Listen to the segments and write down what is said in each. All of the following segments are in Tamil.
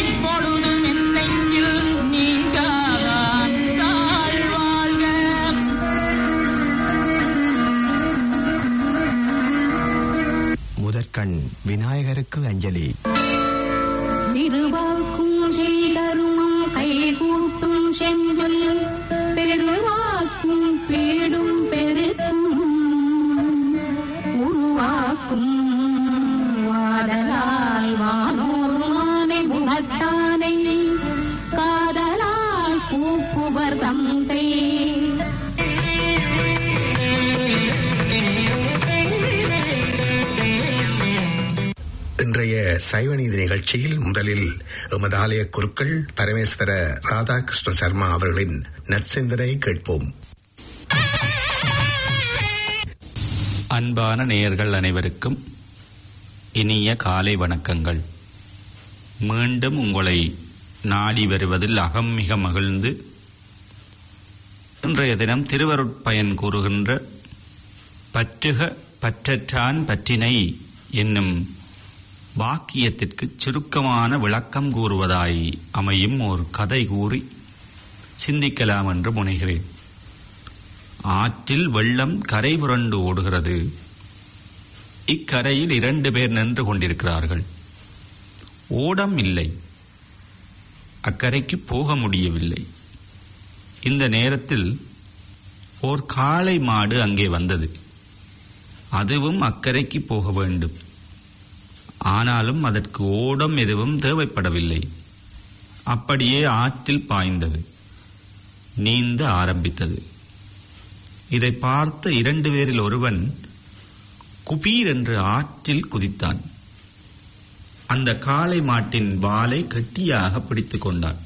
எப்பொழுதும் என் நெஞ்சில் நீங்காதான் தாழ்வாழ்க முதற்கண் விநாயகருக்கு அஞ்சலி திருவாக்கும் செய்தருமம் கைகூட்டும் செஞ்சொல் பெருவாக்கும் பேடும் பெருக்கும் உருவாக்கும் வாடலால் வானோர் மானை குணத்தானை காதலால் கூப்புவர் தந்தை இன்றைய சைவநீதி நிகழ்ச்சியில் முதலில் எமது ஆலய குருக்கள் பரமேஸ்வர ராதாகிருஷ்ண சர்மா அவர்களின் நற்சிந்தனை கேட்போம் அன்பான நேயர்கள் அனைவருக்கும் இனிய காலை வணக்கங்கள் மீண்டும் உங்களை நாடி வருவதில் அகம் மிக மகிழ்ந்து இன்றைய தினம் திருவருட்பயன் கூறுகின்ற பற்றுக பற்றற்றான் பற்றினை என்னும் வாக்கியத்திற்கு சுருக்கமான விளக்கம் கூறுவதாய் அமையும் ஒரு கதை கூறி சிந்திக்கலாம் என்று முனைகிறேன் ஆற்றில் வெள்ளம் கரை புரண்டு ஓடுகிறது இக்கரையில் இரண்டு பேர் நின்று கொண்டிருக்கிறார்கள் ஓடம் இல்லை அக்கரைக்கு போக முடியவில்லை இந்த நேரத்தில் ஓர் காளை மாடு அங்கே வந்தது அதுவும் அக்கரைக்கு போக வேண்டும் ஆனாலும் அதற்கு ஓடம் எதுவும் தேவைப்படவில்லை அப்படியே ஆற்றில் பாய்ந்தது நீந்த ஆரம்பித்தது இதை பார்த்த இரண்டு பேரில் ஒருவன் குபீர் என்று ஆற்றில் குதித்தான் அந்த காளை மாட்டின் வாலை கட்டியாக பிடித்துக் கொண்டான்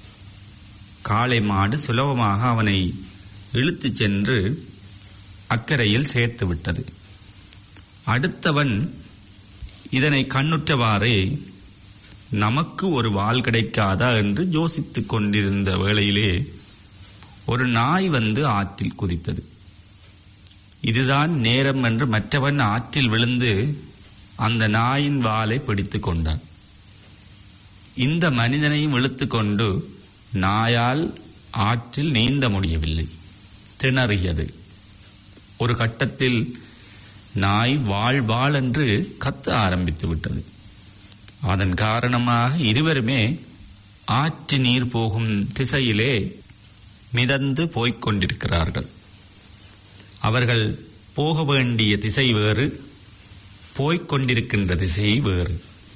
காளை மாடு சுலபமாக அவனை இழுத்துச் சென்று அக்கறையில் சேர்த்து விட்டது அடுத்தவன் இதனை கண்ணுற்றவாறே நமக்கு ஒரு வாள் கிடைக்காதா என்று யோசித்துக் கொண்டிருந்த வேளையிலே ஒரு நாய் வந்து ஆற்றில் குதித்தது இதுதான் நேரம் என்று மற்றவன் ஆற்றில் விழுந்து அந்த நாயின் வாலை பிடித்துக் கொண்டான் இந்த மனிதனையும் இழுத்துக் கொண்டு நாயால் ஆற்றில் நீந்த முடியவில்லை திணறியது ஒரு கட்டத்தில் நாய் வாழ் வாழ் என்று கத்த ஆரம்பித்து விட்டது அதன் காரணமாக இருவருமே ஆற்று நீர் போகும் திசையிலே மிதந்து போய்க் கொண்டிருக்கிறார்கள் அவர்கள் போக வேண்டிய திசை வேறு போய்க் கொண்டிருக்கின்ற திசை வேறு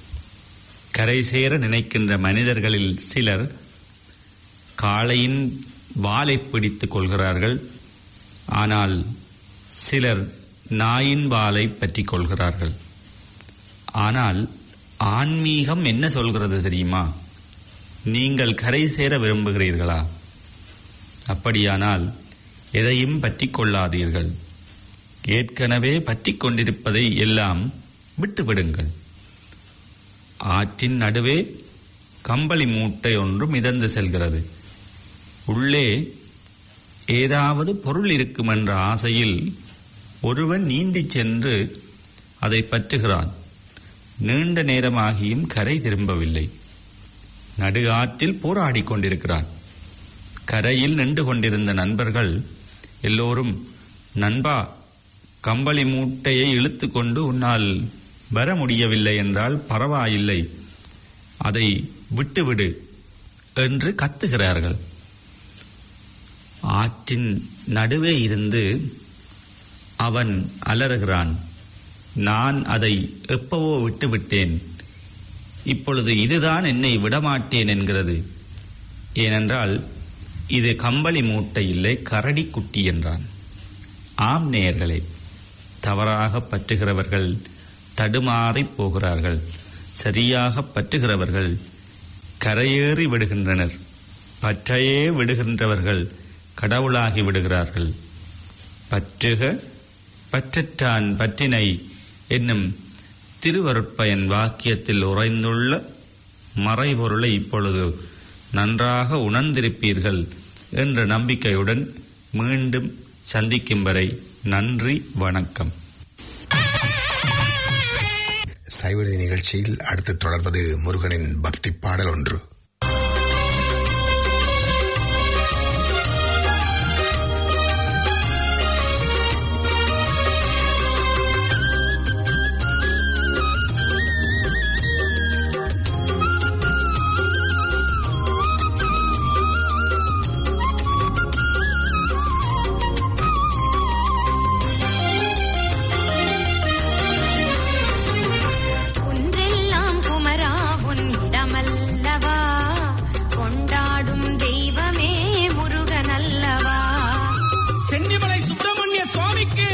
கரை சேர நினைக்கின்ற மனிதர்களில் சிலர் காளையின் வாலை பிடித்துக் கொள்கிறார்கள் ஆனால் சிலர் நாயின் வாலை பற்றிக் கொள்கிறார்கள் ஆனால் ஆன்மீகம் என்ன சொல்கிறது தெரியுமா நீங்கள் கரை சேர விரும்புகிறீர்களா அப்படியானால் எதையும் பற்றி கொள்ளாதீர்கள் ஏற்கனவே பற்றி கொண்டிருப்பதை எல்லாம் விட்டுவிடுங்கள் ஆற்றின் நடுவே கம்பளி மூட்டை ஒன்று மிதந்து செல்கிறது உள்ளே ஏதாவது பொருள் இருக்கும் என்ற ஆசையில் ஒருவன் நீந்திச் சென்று அதை பற்றுகிறான் நீண்ட நேரமாகியும் கரை திரும்பவில்லை நடு ஆற்றில் போராடிக் கொண்டிருக்கிறான் கரையில் நின்று கொண்டிருந்த நண்பர்கள் எல்லோரும் நண்பா கம்பளி மூட்டையை இழுத்து கொண்டு உன்னால் வர முடியவில்லை என்றால் பரவாயில்லை அதை விட்டுவிடு என்று கத்துகிறார்கள் ஆற்றின் நடுவே இருந்து அவன் அலறுகிறான் நான் அதை எப்பவோ விட்டுவிட்டேன் இப்பொழுது இதுதான் என்னை விடமாட்டேன் என்கிறது ஏனென்றால் இது கம்பளி மூட்டை இல்லை கரடி குட்டி என்றான் ஆம் நேயர்களே தவறாக பற்றுகிறவர்கள் தடுமாறிப் போகிறார்கள் சரியாக பற்றுகிறவர்கள் கரையேறி விடுகின்றனர் பற்றையே விடுகின்றவர்கள் கடவுளாகி விடுகிறார்கள் பற்றுக பற்றற்றான் பற்றினை என்னும் திருவருட்பயன் வாக்கியத்தில் உறைந்துள்ள மறைபொருளை இப்பொழுது நன்றாக உணர்ந்திருப்பீர்கள் என்ற நம்பிக்கையுடன் மீண்டும் சந்திக்கும் வரை நன்றி வணக்கம் சைவநீதி நிகழ்ச்சியில் அடுத்து தொடர்வது முருகனின் பக்தி பாடல் பாடல் ஒன்று ஒன்றெல்லாம் குமரா உன் இடமல்லவா கொண்டாடும் தெய்வமே முருகனல்லவா சென்னிமலை சுப்பிரமணிய சுவாமிக்கு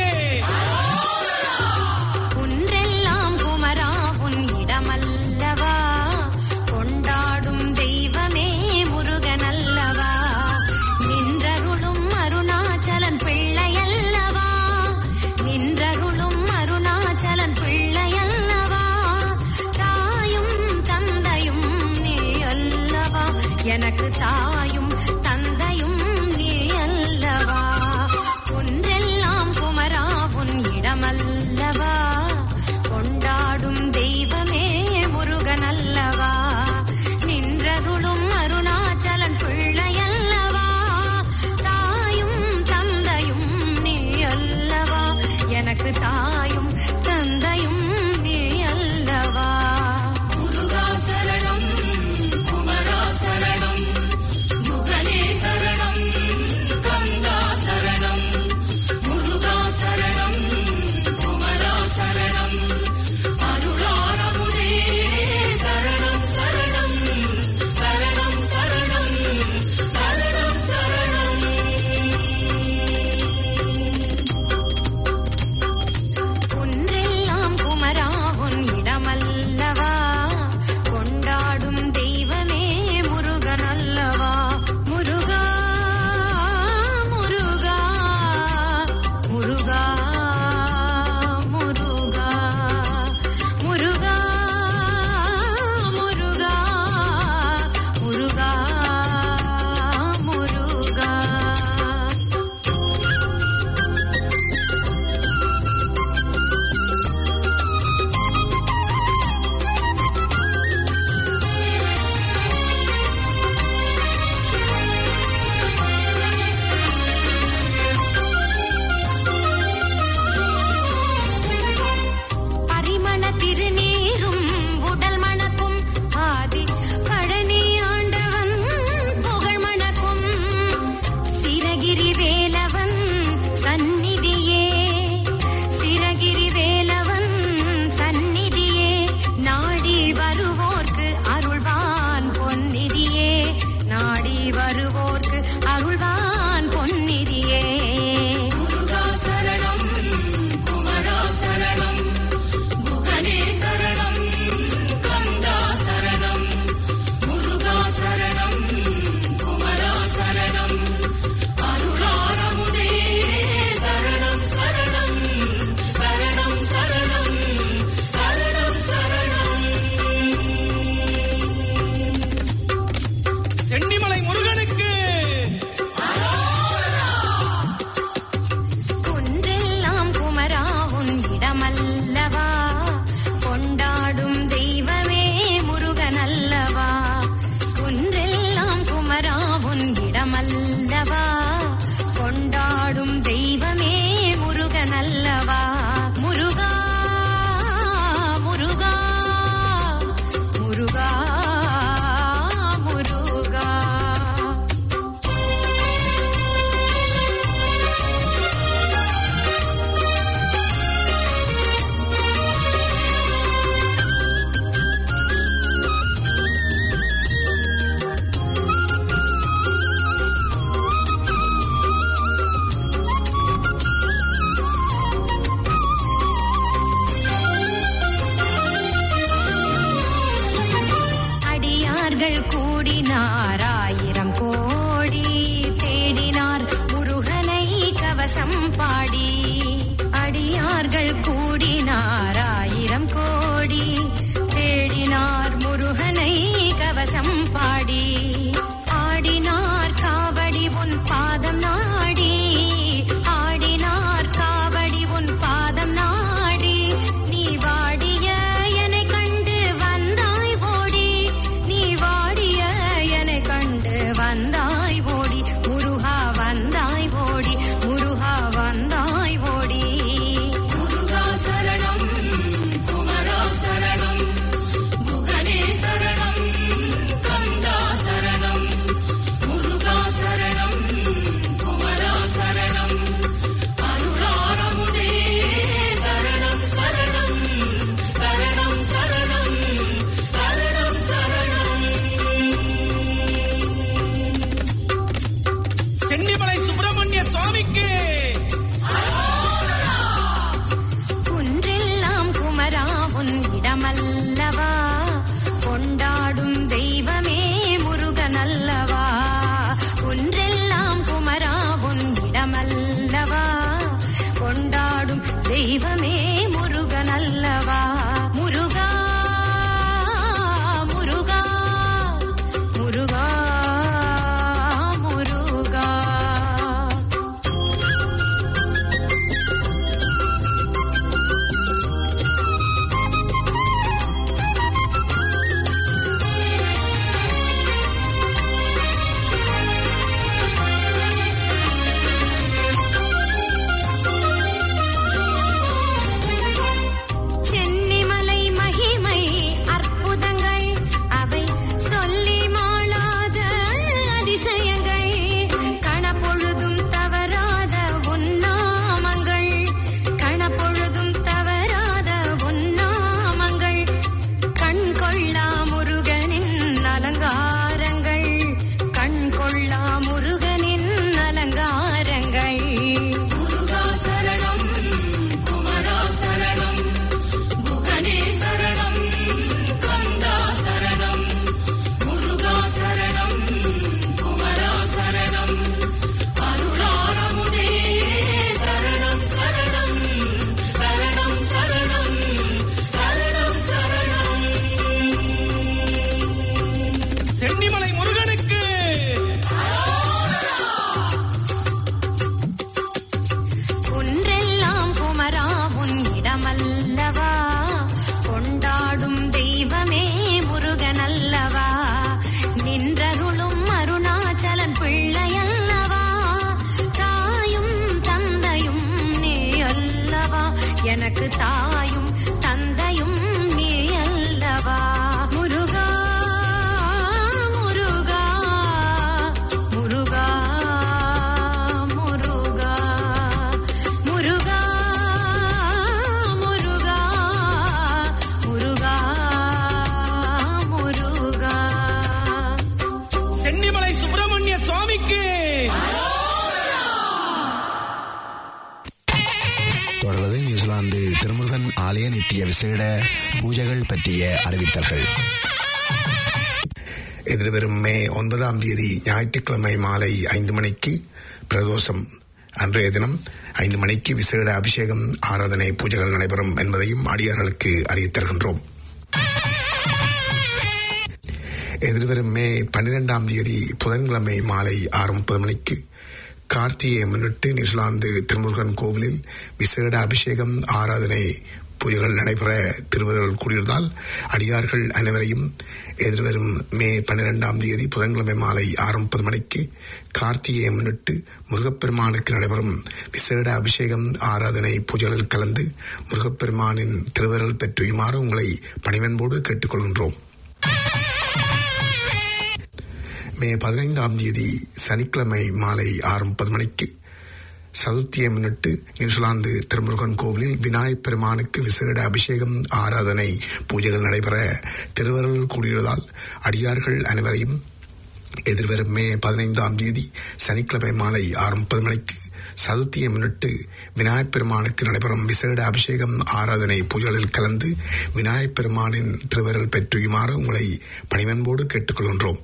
ஒன்றெல்லாம் குமரா உன் இடமல்லவா கொண்டாடும் தெய்வமே முருகனல்லவா நின்றருளும் அருணாச்சலன் பிள்ளையல்லவா நின்றருளும் அருணாச்சலன் பிள்ளையல்லவா தாயும் தந்தையும் நீ அல்லவா எனக்கு தாயும் தந்தையும் நீ அல்லவா ஒன்றெல்லாம் குமரா உன் இடமல்லவா கொண்டாடும் தெய்வமே முருகனல்லவா நின்றருளும் அருணாச்சலன் பிள்ளையல்லவா தாயும் தந்தையும் நீ அல்லவா எனக்கு தாயும் தந்தையும் நீ அல்லவா முருகா சரணம் குமரா சரணம் முகனே சரணம் கங்கா சரணம் முருகா சரணம் குமரா சரணம் அருளாரமுதே சரணம் சரணம் சரணம் சரணம் சரணம் சரணம் ஒன்றெல்லாம் குமரா உன் இடமல்லவா கொண்டாடும் தெய்வமே முருகனல்லவா முருகா முருகா முருகா முருகா முருகா முருகா முருகா முருகா பரிமள திருநீரும் உடல் மணக்கும் ஆதி பழனி ஆண்டவன் புகழ் மணக்கும் சிரகிரி வேலவன் சந்நிதியே சிரகிரி வேலவன் சந்நிதியே நாடி வருவோர்க்கு அருள்வான் பொன்னிதியே நாடி வருவோர்க்கு அருள்வான் பொன்னிதியே முருகா சரணம் குமரா சரணம் முகனே சரணம் கந்தா சரணம் முருகா சரணம் குமரா சரணம் அருளாரமுதே சரணம் சரணம் சரணம் சரணம் சரணம் சரணம் சென்னிமலை முருகனுக்கு ஒன்றெல்லாம் குமரா உன் இடமல்லவா கொண்டாடும் தெய்வமே முருகனல்லவா ஒன்றெல்லாம் குமரா உன் இடமல்லவா கொண்டாடும் தெய்வமே முருகனல்லவா முருகா முருகா முருகா முருகா அடியார்கள் கூடினார் ஆயிரம் கோடி தேடினார் முருகனை கவசம் பாடி அடியார்கள் கூடினார் ஆயிரம் கோடி தேடினார் முருகனை கவசம் பாடி ஆடினார் காவடி உன் பாதம் நாடி ஆடினார் காவடி உன் பாதம் நாடி நீ வாடிய என்னை கண்டு வந்தாய் ஓடி நீ வா பற்றிய விசேட பூஜைகள் பற்றிய அறிவித்தல்கள் எதிர்வரும் மே ஒன்பதாம் தேதி ஞாயிற்றுக்கிழமை மாலை ஐந்து மணிக்கு பிரதோஷம் அன்றைய தினம் ஐந்து மணிக்கு விசேட அபிஷேகம் ஆராதனை பூஜைகள் நடைபெறும் என்பதையும் அடியார்களுக்கு அறிவித் தருகின்றோம் எதிர்வரும் மே பன்னிரெண்டாம் தேதி புதன்கிழமை மாலை ஆறு முப்பது மணிக்கு கார்த்திகையை முன்னிட்டு நியூசிலாந்து திருமுருகன் கோவிலில் விசேட அபிஷேகம் ஆராதனை பூஜைகள் நடைபெற திருவருள் கூடியதால் அடியார்கள் அனைவரையும் எதிர்வரும் மே பன்னிரெண்டாம் தேதி புதன்கிழமை மாலை ஆறு முப்பது மணிக்கு கார்த்திகையை முன்னிட்டு முருகப்பெருமானுக்கு நடைபெறும் விசேட அபிஷேகம் ஆராதனை பூஜைகளில் கலந்து முருகப்பெருமானின் திருவருள் பெற்றுயுமாறு உங்களை பணிவன்போடு கேட்டுக்கொள்கின்றோம் மே பதினைந்தாம் தேதி சனிக்கிழமை மாலை ஆறு முப்பது மணிக்கு சதுர்த்தியை முன்னிட்டு நியூசிலாந்து திருமுருகன் கோவிலில் விநாயகப் பெருமானுக்கு விசேட அபிஷேகம் ஆராதனை பூஜைகள் நடைபெற திருவருள் கூடியதால் அடியார்கள் அனைவரையும் எதிர்வரும் மே பதினைந்தாம் தேதி சனிக்கிழமை மாலை ஆறு முப்பது மணிக்கு சதுர்த்தியை முன்னிட்டு விநாயகப் பெருமானுக்கு நடைபெறும் விசேட அபிஷேகம் ஆராதனை பூஜைகளில் கலந்து விநாயகப் பெருமானின் திருவருள் பெற்றுயுமாறு உங்களை பணிவன்போடு கேட்டுக்கொள்கின்றோம்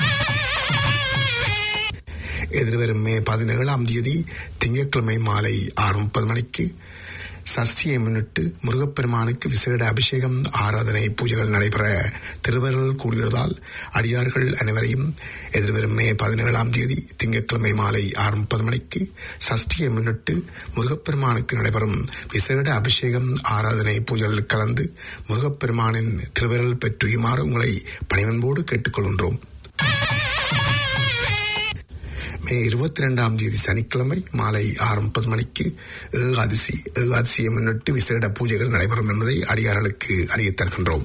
எதிர்வரும் மே பதினேழாம் தேதி திங்கட்கிழமை மாலை ஆறு முப்பது மணிக்கு சஷ்டியை முன்னிட்டு முருகப்பெருமானுக்கு விசேட அபிஷேகம் ஆராதனை பூஜைகள் நடைபெற திருவருள் கூடியதால் அடியார்கள் அனைவரையும் எதிர்வரும் மே பதினேழாம் தேதி திங்கட்கிழமை மாலை ஆறு முப்பது மணிக்கு சஷ்டியை முன்னிட்டு முருகப்பெருமானுக்கு நடைபெறும் விசேட அபிஷேகம் ஆராதனை பூஜைகளில் கலந்து முருகப்பெருமானின் திருவருள் பெற்றுயுமாறு உங்களை பணிவன்போடு கேட்டுக்கொள்கின்றோம் மே இருபத்தி ரெண்டாம் தேதி சனிக்கிழமை மாலை ஆறு முப்பது மணிக்கு ஏகாதசி ஏகாதசியை முன்னிட்டு விசேட பூஜைகள் நடைபெறும் என்பதை அடியார்களுக்கு அறியத் தருகின்றோம்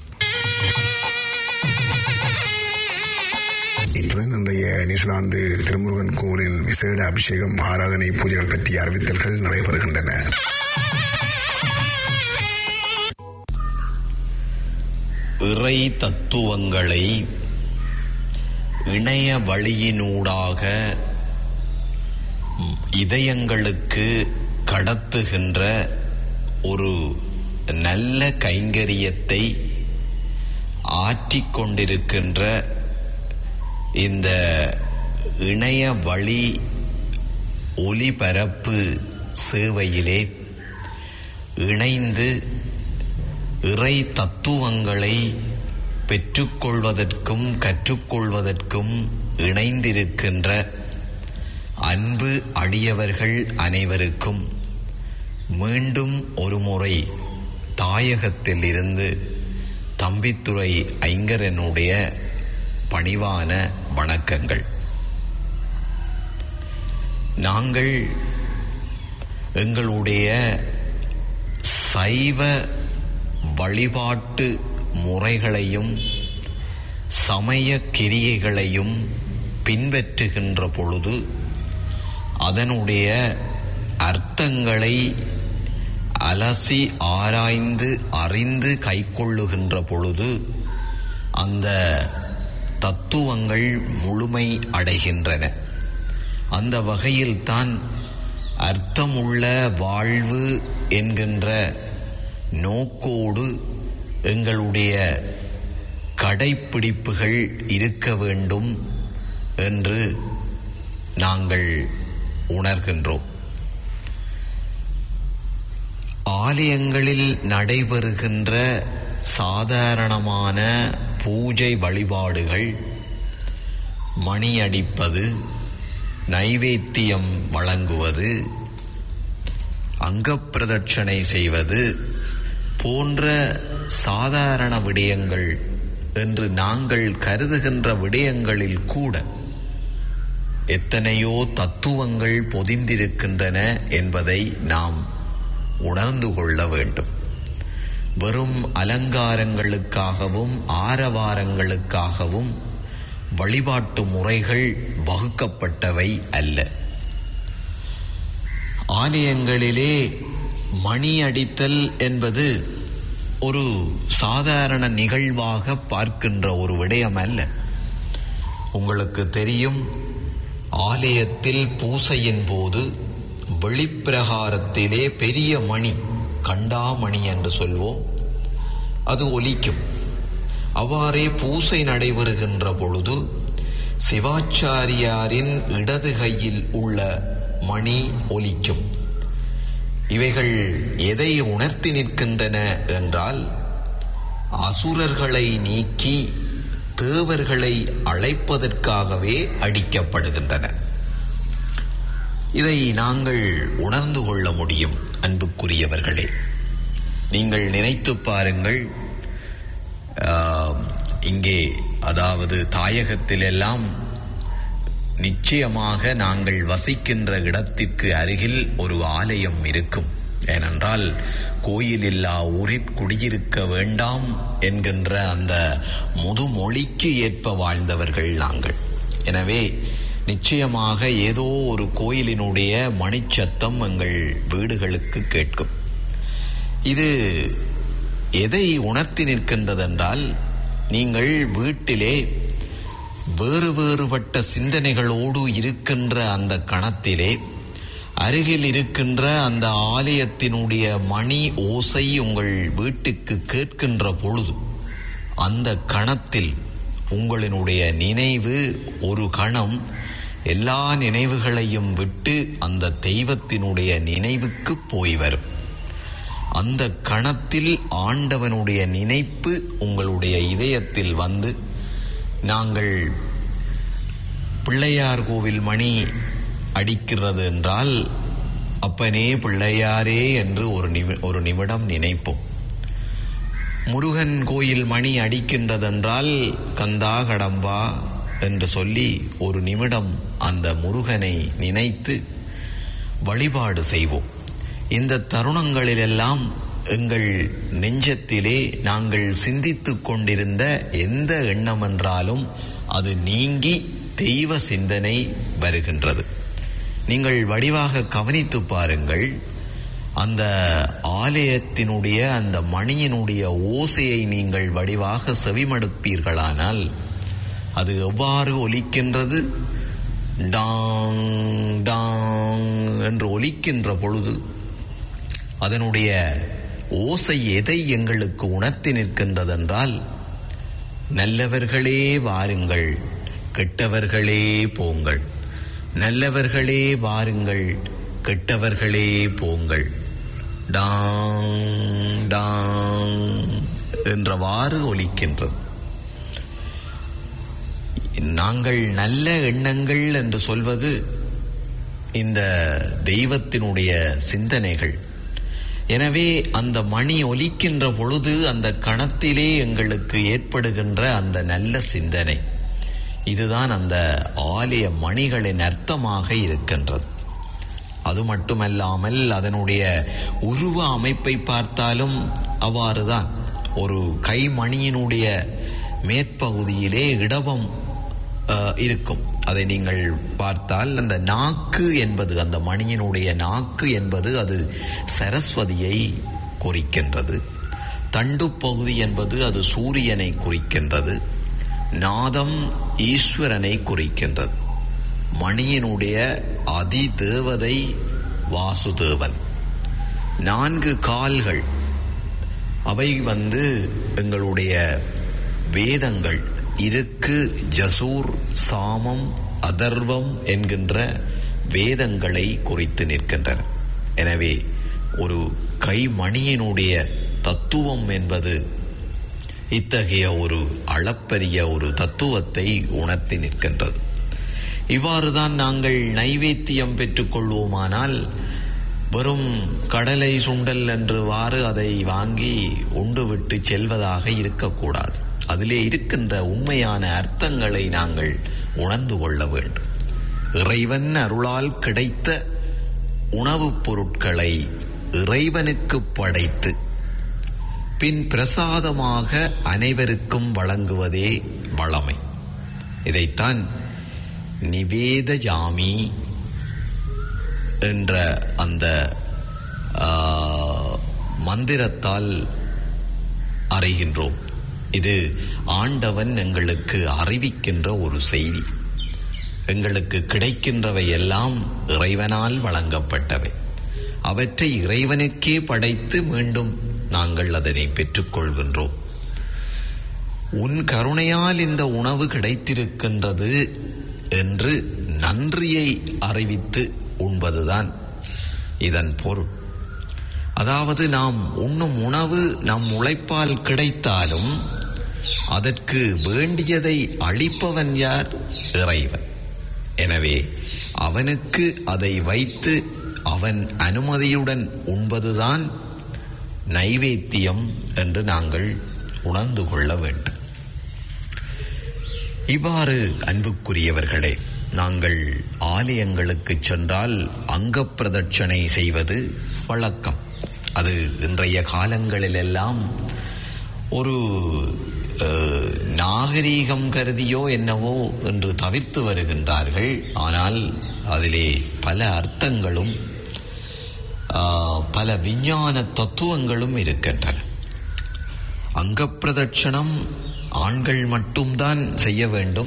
இன்றுடன் இன்றைய நியூசிலாந்து திருமுருகன் கோவிலின் விசேட அபிஷேகம் ஆராதனை பூஜைகள் பற்றிய அறிவித்தல்கள் நடைபெறுகின்றன இறை தத்துவங்களை இணைய வழியினூடாக இதயங்களுக்கு கடத்துகின்ற ஒரு நல்ல கைங்கரியத்தை ஆற்றிக் கொண்டிருக்கின்ற இந்த இணைய வழி ஒலிபரப்பு சேவையிலே இணைந்து இறை தத்துவங்களை பெற்றுக்கொள்வதற்கும் கற்றுக்கொள்வதற்கும் இணைந்திருக்கின்ற அன்பு அடியவர்கள் அனைவருக்கும் மீண்டும் ஒருமுறை தாயகத்தில் இருந்து தம்பித்துறை ஐங்கரனுடைய பணிவான வணக்கங்கள் நாங்கள் எங்களுடைய சைவ வழிபாட்டு முறைகளையும் சமய கிரியைகளையும் பின்பற்றுகின்ற பொழுது அதனுடைய அர்த்தங்களை அலசி ஆராய்ந்து அறிந்து கைக்கொள்ளுகின்ற பொழுது அந்த தத்துவங்கள் முழுமை அடைகின்றன அந்த வகையில்தான் அர்த்தமுள்ள வாழ்வு என்கின்ற நோக்கோடு எங்களுடைய கடைப்பிடிப்புகள் இருக்க வேண்டும் என்று நாங்கள் உணர்கின்றோம் ஆலயங்களில் நடைபெறுகின்ற சாதாரணமான பூஜை வழிபாடுகள் மணி அடிப்பது நைவேத்தியம் வழங்குவது அங்கப்பிரதட்சணை செய்வது போன்ற சாதாரண விடயங்கள் என்று நாங்கள் கருதுகின்ற விடயங்களில் கூட எத்தனையோ தத்துவங்கள் பொதிந்திருக்கின்றன என்பதை நாம் உணர்ந்து கொள்ள வேண்டும் வெறும் அலங்காரங்களுக்காகவும் ஆரவாரங்களுக்காகவும் வழிபாட்டு முறைகள் வகுக்கப்பட்டவை அல்ல ஆலயங்களிலே மணி அடித்தல் என்பது ஒரு சாதாரண நிகழ்வாக பார்க்கின்ற ஒரு விடயம் அல்ல உங்களுக்கு தெரியும் ஆலயத்தில் பூசையின் போது வெளிப்பிரகாரத்திலே பெரிய மணி கண்டாமணி என்று சொல்வோம் அது ஒலிக்கும் அவ்வாறே பூசை நடைபெறுகின்ற பொழுது சிவாச்சாரியாரின் இடது கையில் உள்ள மணி ஒலிக்கும் இவைகள் எதை உணர்த்தி நிற்கின்றன என்றால் அசுரர்களை நீக்கி தேவர்களை அழைப்பதற்காகவே அடிக்கப்படுகின்றன இதை நாங்கள் உணர்ந்து கொள்ள முடியும் அன்புக்குரியவர்களே நீங்கள் நினைத்து பாருங்கள் ஆம், இங்கே அதாவது தாயகத்திலெல்லாம் நிச்சயமாக நாங்கள் வசிக்கின்ற இடத்திற்கு அருகில் ஒரு ஆலயம் இருக்கும் ஏனென்றால் கோயில் இல்லா ஊரில் குடியிருக்க வேண்டாம் என்கின்ற அந்த முதுமொழிக்கு ஏற்ப வாழ்ந்தவர்கள் நாங்கள் எனவே நிச்சயமாக ஏதோ ஒரு கோயிலினுடைய மணிச்சத்தம் எங்கள் வீடுகளுக்கு கேட்கும் இது எதை உணர்த்தி நிற்கின்றதென்றால் நீங்கள் வீட்டிலே வேறு வேறுபட்ட சிந்தனைகளோடு இருக்கின்ற அந்த கணத்திலே அருகில் இருக்கின்ற அந்த ஆலயத்தினுடைய மணி ஓசை உங்கள் வீட்டுக்கு கேட்கின்ற பொழுது அந்த கணத்தில் உங்களினுடைய நினைவு ஒரு கணம் எல்லா நினைவுகளையும் விட்டு அந்த தெய்வத்தினுடைய நினைவுக்கு போய் வரும் அந்த கணத்தில் ஆண்டவனுடைய நினைப்பு உங்களுடைய இதயத்தில் வந்து நாங்கள் பிள்ளையார் கோவில் மணி அடிக்கிறது என்றால் அப்பனே பிள்ளையாரே என்று ஒரு நிமி ஒரு நிமிடம் நினைப்போம் முருகன் கோயில் மணி அடிக்கின்றதென்றால் கந்தா கடம்பா என்று சொல்லி ஒரு நிமிடம் அந்த முருகனை நினைத்து வழிபாடு செய்வோம் இந்த தருணங்களிலெல்லாம் எங்கள் நெஞ்சத்திலே நாங்கள் சிந்தித்துக் கொண்டிருந்த எந்த எண்ணம் என்றாலும் அது நீங்கி தெய்வ சிந்தனை வருகின்றது நீங்கள் வடிவாக கவனித்து பாருங்கள் அந்த ஆலயத்தினுடைய அந்த மணியினுடைய ஓசையை நீங்கள் வடிவாக செவிமடுப்பீர்களானால் அது எவ்வாறு ஒலிக்கின்றது டாங் டாங் என்று ஒலிக்கின்ற பொழுது அதனுடைய ஓசை எதை எங்களுக்கு உணர்த்தி நிற்கின்றதென்றால் நல்லவர்களே வாருங்கள் கெட்டவர்களே போங்கள் நல்லவர்களே வாருங்கள் கெட்டவர்களே போங்கள் டாங் டாங் என்றவாறு ஒலிக்கின்றது நாங்கள் நல்ல எண்ணங்கள் என்று சொல்வது இந்த தெய்வத்தினுடைய சிந்தனைகள் எனவே அந்த மணி ஒலிக்கின்ற பொழுது அந்த கணத்திலே எங்களுக்கு ஏற்படுகின்ற அந்த நல்ல சிந்தனை இதுதான் அந்த ஆலய மணிகளின் அர்த்தமாக இருக்கின்றது அது மட்டுமல்லாமல் அதனுடைய உருவ அமைப்பை பார்த்தாலும் அவ்வாறுதான் ஒரு கைமணியினுடைய மேற்பகுதியிலே இடவம் அஹ், இருக்கும் அதை நீங்கள் பார்த்தால் அந்த நாக்கு என்பது அந்த மணியினுடைய நாக்கு என்பது அது சரஸ்வதியை குறிக்கின்றது தண்டு பகுதி என்பது அது சூரியனை குறிக்கின்றது நாதம் ஈஸ்வரனை குறிக்கின்றது மணியினுடைய அதி தேவதை வாசுதேவன் நான்கு கால்கள் அவை வந்து எங்களுடைய வேதங்கள் இருக்கு ஜசூர் சாமம் அதர்வம் என்கின்ற வேதங்களை குறித்து நிற்கின்றன எனவே ஒரு கைமணியினுடைய தத்துவம் என்பது இத்தகைய ஒரு அளப்பரிய ஒரு தத்துவத்தை உணர்த்தி நிற்கின்றது இவ்வாறுதான் நாங்கள் நைவேத்தியம் பெற்றுக்கொள்வோமானால் வெறும் கடலை சுண்டல் என்று வாறு அதை வாங்கி உண்டுவிட்டு செல்வதாக இருக்கக்கூடாது அதிலே இருக்கின்ற உண்மையான அர்த்தங்களை நாங்கள் உணர்ந்து கொள்ள வேண்டும் இறைவன் அருளால் கிடைத்த உணவுப் பொருட்களை இறைவனுக்கு படைத்து பின் பிரசாதமாக அனைவருக்கும் வழங்குவதே வளமை இதைத்தான் நிவேத ஜாமி என்ற அந்த ஆ, மந்திரத்தால் அறிகின்றோம் இது ஆண்டவன் எங்களுக்கு அறிவிக்கின்ற ஒரு செய்தி எங்களுக்கு கிடைக்கின்றவை எல்லாம் இறைவனால் வழங்கப்பட்டவை அவற்றை இறைவனுக்கே படைத்து மீண்டும் நாங்கள் அதனை பெற்றுக்கொள்கின்றோம் உன் கருணையால் இந்த உணவு கிடைத்திருக்கின்றது என்று நன்றியை அறிவித்து உண்பதுதான் இதன் பொருள் அதாவது நாம் உண்ணும் உணவு நம் உழைப்பால் கிடைத்தாலும் அதற்கு வேண்டியதை அளிப்பவன் யார் இறைவன் எனவே அவனுக்கு அதை வைத்து அவன் அனுமதியுடன் உண்பதுதான் நைவேத்தியம் என்று நாங்கள் உணர்ந்து கொள்ள வேண்டும் இவ்வாறு அன்புக்குரியவர்களே நாங்கள் ஆலயங்களுக்கு சென்றால் அங்க பிரதட்சணை செய்வது வழக்கம் அது இன்றைய காலங்களிலெல்லாம் ஒரு அஹ், நாகரீகம் கருதியோ என்னவோ என்று தவிர்த்து வருகின்றார்கள் ஆனால் அதிலே பல அர்த்தங்களும் ஆஹ், பல விஞ்ஞான தத்துவங்களும் இருக்கின்றன அங்கப்பிரதட்சணம் ஆண்கள் மட்டும்தான் செய்ய வேண்டும்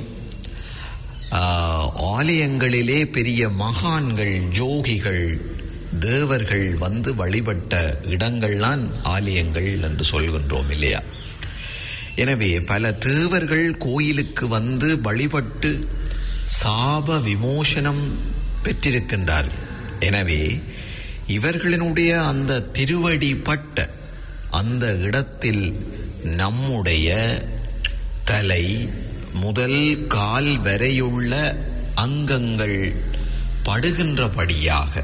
ஆஹ், ஆலயங்களிலே பெரிய மகான்கள் ஜோகிகள் தேவர்கள் வந்து வழிபட்ட இடங்கள்லாம் ஆலயங்கள் என்று சொல்கின்றோம் இல்லையா எனவே பல தேவர்கள் கோயிலுக்கு வந்து வழிபட்டு சாப விமோசனம் பெற்றிருக்கின்றார்கள் எனவே இவர்களினுடைய அந்த திருவடி பட்ட அந்த இடத்தில் நம்முடைய தலை முதல் கால் வரையுள்ள அங்கங்கள் படுகின்றபடியாக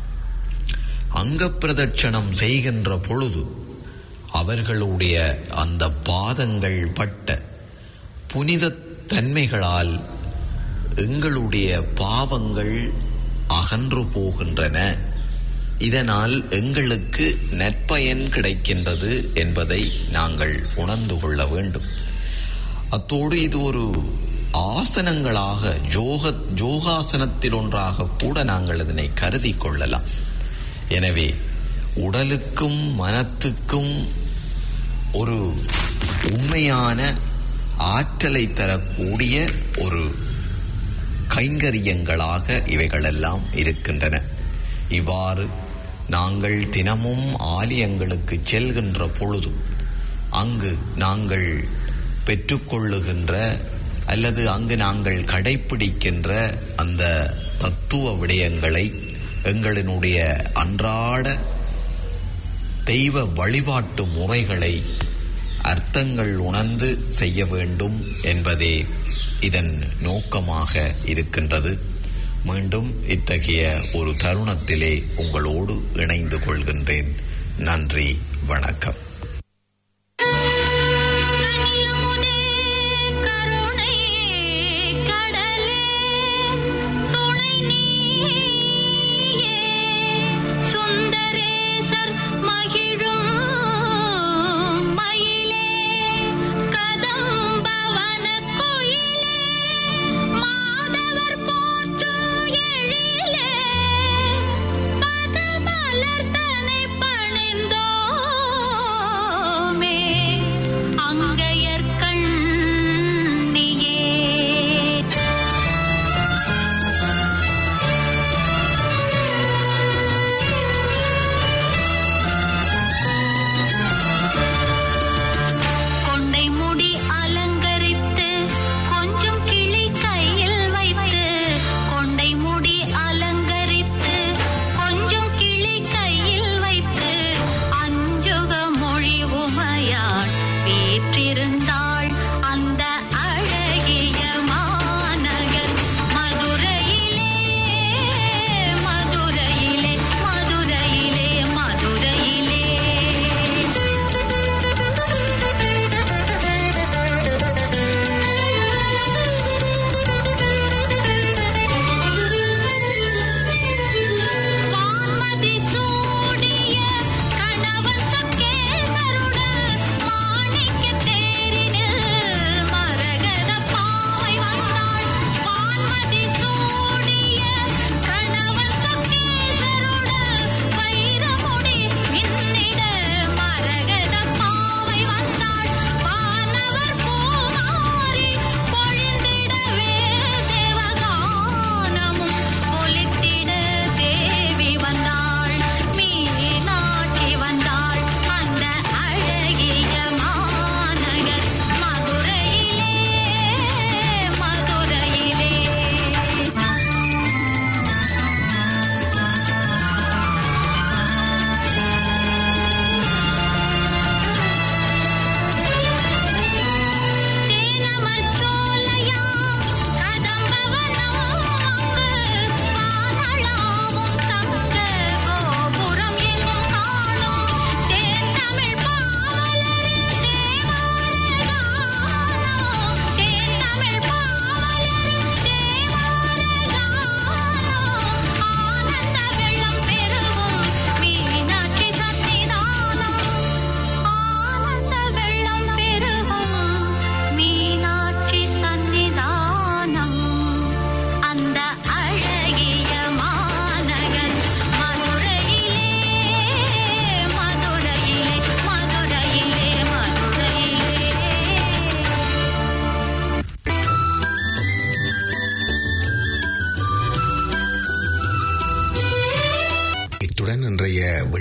அங்கப்பிரதட்சணம் செய்கின்ற பொழுது அவர்களுடைய அந்த பாதங்கள் பட்ட புனித தன்மைகளால் எங்களுடைய பாவங்கள் அகன்று போகின்றன இதனால் எங்களுக்கு நற்பயன் கிடைக்கின்றது என்பதை நாங்கள் உணர்ந்து கொள்ள வேண்டும் அத்தோடு இது ஒரு ஆசனங்களாக ஜோக ஜோகாசனத்தில் ஒன்றாக கூட நாங்கள் இதனை கருதி கொள்ளலாம் எனவே உடலுக்கும் மனத்துக்கும் ஒரு உண்மையான ஆற்றலை தரக்கூடிய ஒரு கைங்கரியங்களாக இவைகளெல்லாம் இருக்கின்றன இவ்வாறு நாங்கள் தினமும் ஆலயங்களுக்கு செல்கின்ற பொழுது அங்கு நாங்கள் பெற்றுக்கொள்ளுகின்ற அல்லது அங்கு நாங்கள் கடைப்பிடிக்கின்ற அந்த தத்துவ விடயங்களை எங்களினுடைய அன்றாட தெய்வ வழிபாட்டு முறைகளை அர்த்தங்கள் உணர்ந்து செய்ய வேண்டும் என்பதே இதன் நோக்கமாக இருக்கின்றது மீண்டும் இத்தகைய ஒரு தருணத்திலே உங்களோடு இணைந்து கொள்கின்றேன் நன்றி வணக்கம் கனியமுதே கருணை கடலே துணை நீயே சுந்தரேசர் மகிழும் மயிலே கதம்பவன கோயிலே மாதவர் போற்றும் எழிலே பதமலர் தனை பணிந்தோ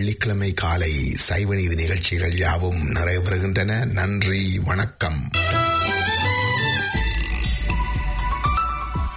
வெள்ளிக்கிழமை காலை சைவநீதி நிகழ்ச்சிகள் யாவும் நிறைவு பெறுகின்றன நன்றி வணக்கம்